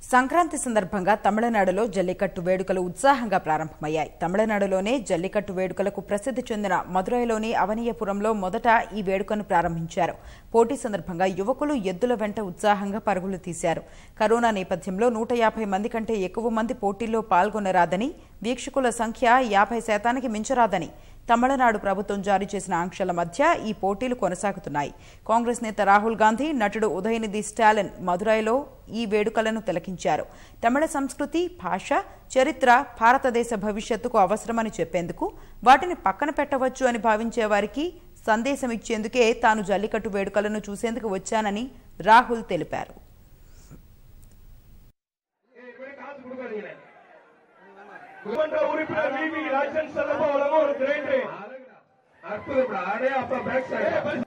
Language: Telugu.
సంక్రాంతి సందర్భంగా తమిళనాడులో జల్లికట్టు వేడుకలు ఉత్సాహంగా ప్రారంభమయ్యాయి తమిళనాడులోనే జల్లికట్టు వేడుకలకు ప్రసిద్ధి చెందిన మదురైలోని అవనీయపురంలో మొదట ఈ వేడుకను ప్రారంభించారు పోటీ సందర్భంగా యువకులు ఎద్దుల వెంట ఉత్సాహంగా పరుగులు తీశారు కరోనా నేపథ్యంలో నూట యాభై మంది కంటే ఎక్కువ మంది పోటీల్లో పాల్గొనరాదని వీక్షకుల సంఖ్య యాభై శాతానికి మించరాదని తమిళనాడు ప్రభుత్వం జారీ చేసిన ఆంక్షల మధ్య ఈ పోటీలు కొనసాగుతున్నాయి కాంగ్రెస్ నేత రాహుల్ గాంధీ నటుడు ఉదయనిధి స్టాలిన్ మదురైలో ఈ వేడుకలను తిలకించారు తమిళ సంస్కృతి భాష చరిత్ర భారతదేశ భవిష్యత్తుకు అవసరమని చెప్పేందుకు వాటిని పక్కన పెట్టవచ్చు అని భావించే వారికి సందేశం ఇచ్చేందుకే తాను జల్లికట్టు వేడుకలను చూసేందుకు వచ్చానని రాహుల్ తెలిపారు சட்டமன்ற உறுப்பினர் விவி ராஜன் செல்லப்பா வழங்கும் ஒரு கிரேட் அற்புதம் ஆடே அப்ப பேக் சைடு